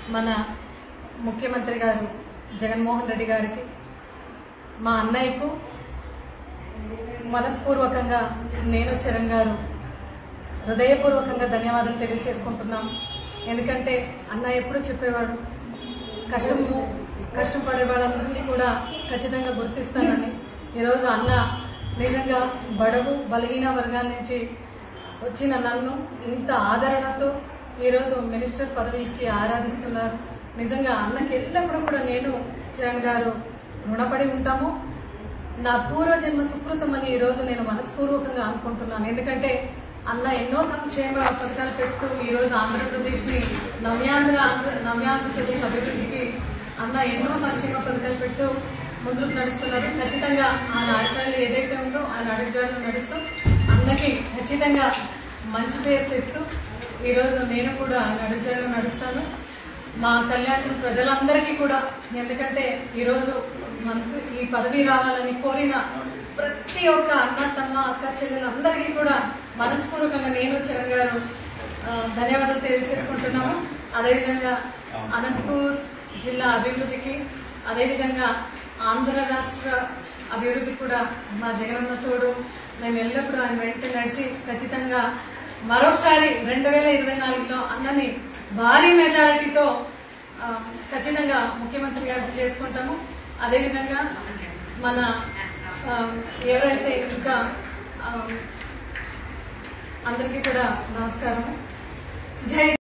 మన ముఖ్యమంత్రి గారు జగన్మోహన్ రెడ్డి గారికి మా అన్నయ్యకు మనస్పూర్వకంగా నేను చరణ్ గారు హృదయపూర్వకంగా ధన్యవాదాలు తెలియజేసుకుంటున్నాం ఎందుకంటే అన్న ఎప్పుడు చెప్పేవాడు కష్టము కష్టం పడే వాళ్ళందరినీ కూడా ఖచ్చితంగా గుర్తిస్తానని ఈరోజు అన్న నిజంగా బడుగు బలహీన వర్గాల నుంచి వచ్చిన నన్ను ఇంత ఆదరణతో ఈరోజు మినిస్టర్ పదవి ఇచ్చి ఆరాధిస్తున్నారు నిజంగా అన్నకి ఎల్లప్పుడూ కూడా నేను చరణ్ గారు రుణపడి ఉంటాము నా పూర్వజన్మ సుకృతం అని ఈరోజు నేను మనస్పూర్వకంగా అనుకుంటున్నాను ఎందుకంటే అన్న ఎన్నో సంక్షేమ పథకాలు పెడుతూ ఈరోజు ఆంధ్రప్రదేశ్ని నవ్యాంధ్ర ఆంధ్ర నవ్యాంధ్రప్రదేశ్ అభివృద్ధికి అన్న ఎన్నో సంక్షేమ పథకాలు పెట్టు ముందుకు నడుస్తున్నారు ఖచ్చితంగా ఆ నాడశాలలో ఏదైతే ఉందో ఆ నడుజాడలో నడుస్తూ అన్నకి ఖచ్చితంగా మంచి పేరు తెస్తూ ఈరోజు నేను కూడా ఆ నడుజాడలో నడుస్తాను మా కళ్యాణ ప్రజలందరికీ కూడా ఎందుకంటే ఈరోజు మనకు ఈ పదవి రావాలని కోరిన ప్రతి ఒక్క అన్న తమ్మ అక్క చెల్లెలందరికీ కూడా మనస్పూర్వకంగా నేను చరణ్ గారు ఆ, ధన్యవాదాలు తెలియజేసుకుంటున్నాము అదేవిధంగా అనంతపూర్ జిల్లా అభివృద్ధికి అదేవిధంగా ఆంధ్ర రాష్ట్ర అభివృద్ధి కూడా మా జగనన్న తోడు మేము ఎల్లప్పుడూ ఆయన వెంట నడిచి ఖచ్చితంగా మరొకసారి రెండు వేల ఇరవై నాలుగులో అన్నని భారీ మెజారిటీతో ఆ, ఖచ్చితంగా ముఖ్యమంత్రి గారు చేసుకుంటాము అదేవిధంగా మన ఆ, ఎవరైతే ఇంకా ఆ, అందరికీ కూడా నమస్కారం జై